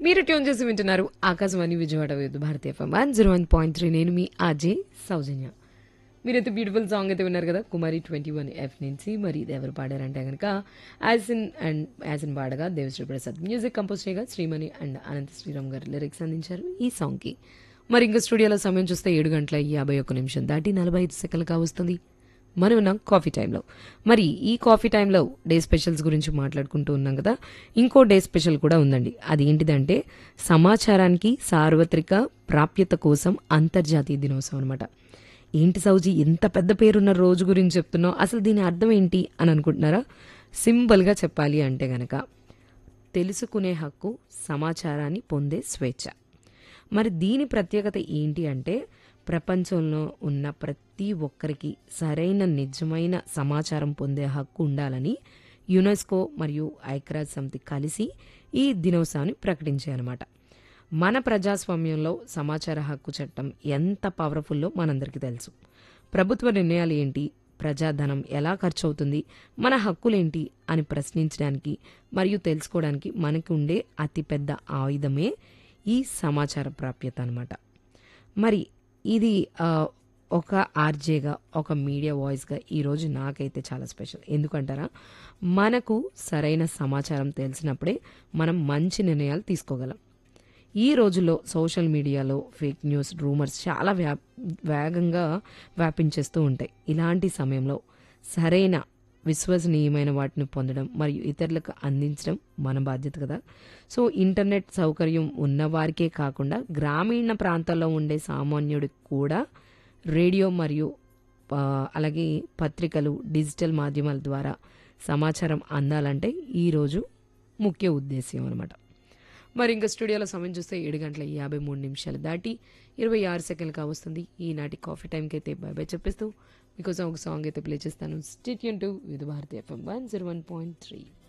మీరు ట్యూన్ చేసి వింటున్నారు Akashvani Vijayawada with Bharatiya FM one zero one point three నేను మీ అజయ్ సౌజన్య మీరైతే బ్యూటిఫుల్ సాంగ్ అయితే విన్నారు కదా కుమారి ట్వంటీ వన్ ఎఫ్ నుంచి మరి ఇది ఎవరు పాడారంటే కనుక యాసిన్ అండ్ యాసిన్ పాడగా దేవశ్రీ ప్రసాద్ మ్యూజిక్ కంపోజ్ చేయగా శ్రీమణి అండ్ అనంత శ్రీరామ్ గారు లిరిక్స్ అందించారు ఈ సాంగ్కి మరి ఇంకా స్టూడియోలో సమయం చూస్తే ఏడు గంటల యాభై ఒక్క నిమిషం దాటి నలభై ఐదు సెకండ్లు కావస్తుంది మనం ఉన్నాం కాఫీ టైంలో మరి ఈ కాఫీ టైంలో డే స్పెషల్స్ గురించి మాట్లాడుకుంటూ ఉన్నాం కదా ఇంకో డే స్పెషల్ కూడా ఉందండి అది ఏంటిదంటే సమాచారానికి సార్వత్రిక ప్రాప్యత కోసం అంతర్జాతీయ దినోత్సవం అనమాట ఏంటి సౌజీ ఎంత పెద్ద పేరున్న రోజు గురించి చెప్తున్నావు అసలు దీని అర్థం ఏంటి అని అనుకుంటున్నారా సింపుల్గా చెప్పాలి అంటే గనక తెలుసుకునే హక్కు సమాచారాన్ని పొందే స్వేచ్ఛ మరి దీని ప్రత్యేకత ఏంటి అంటే ప్రపంచంలో ఉన్న ప్రతి ఒక్కరికి సరైన నిజమైన సమాచారం పొందే హక్కు ఉండాలని యునెస్కో మరియు ఐక్యరాజ్య సమితి కలిసి ఈ దినోత్సవాన్ని ప్రకటించాయన్నమాట మన ప్రజాస్వామ్యంలో సమాచార హక్కు చట్టం ఎంత పవర్ఫుల్లో మనందరికీ తెలుసు ప్రభుత్వ నిర్ణయాలు ఏంటి ప్రజాధనం ఎలా ఖర్చు అవుతుంది మన హక్కులేంటి అని ప్రశ్నించడానికి మరియు తెలుసుకోవడానికి మనకి ఉండే అతిపెద్ద ఆయుధమే ఈ సమాచార ప్రాప్యత అనమాట మరి ఇది ఆ, ఒక ఆర్జేగా ఒక మీడియా వాయిస్గా ఈరోజు నాకైతే చాలా స్పెషల్ ఎందుకంటారా మనకు సరైన సమాచారం తెలిసినప్పుడే మనం మంచి నిర్ణయాలు తీసుకోగలం ఈ రోజుల్లో సోషల్ మీడియాలో ఫేక్ న్యూస్ రూమర్స్ చాలా వ్యా వేగంగా వ్యాపించేస్తూ ఉంటాయి ఇలాంటి సమయంలో సరైన విశ్వసనీయమైన వాటిని పొందడం మరియు ఇతరులకు అందించడం మన బాధ్యత కదా సో ఇంటర్నెట్ సౌకర్యం ఉన్నవారికే కాకుండా గ్రామీణ ప్రాంతాల్లో ఉండే సామాన్యుడికి కూడా రేడియో మరియు ఆ, అలాగే పత్రికలు డిజిటల్ మాధ్యమాల ద్వారా సమాచారం అందాలంటే ఈరోజు ముఖ్య ఉద్దేశ్యం అనమాట మరి ఇంకా స్టూడియోలో సమయం చూస్తే ఏడు గంటల యాభై మూడు నిమిషాలు దాటి ఇరవై ఆరు సెకండ్లు కావస్తుంది ఈనాటి కాఫీ టైంకి అయితే బై బై చెప్పేస్తూ మీకోసం ఒక సాంగ్ అయితే ప్లే చేస్తాను stay to Vividh Bharati FM one zero one point three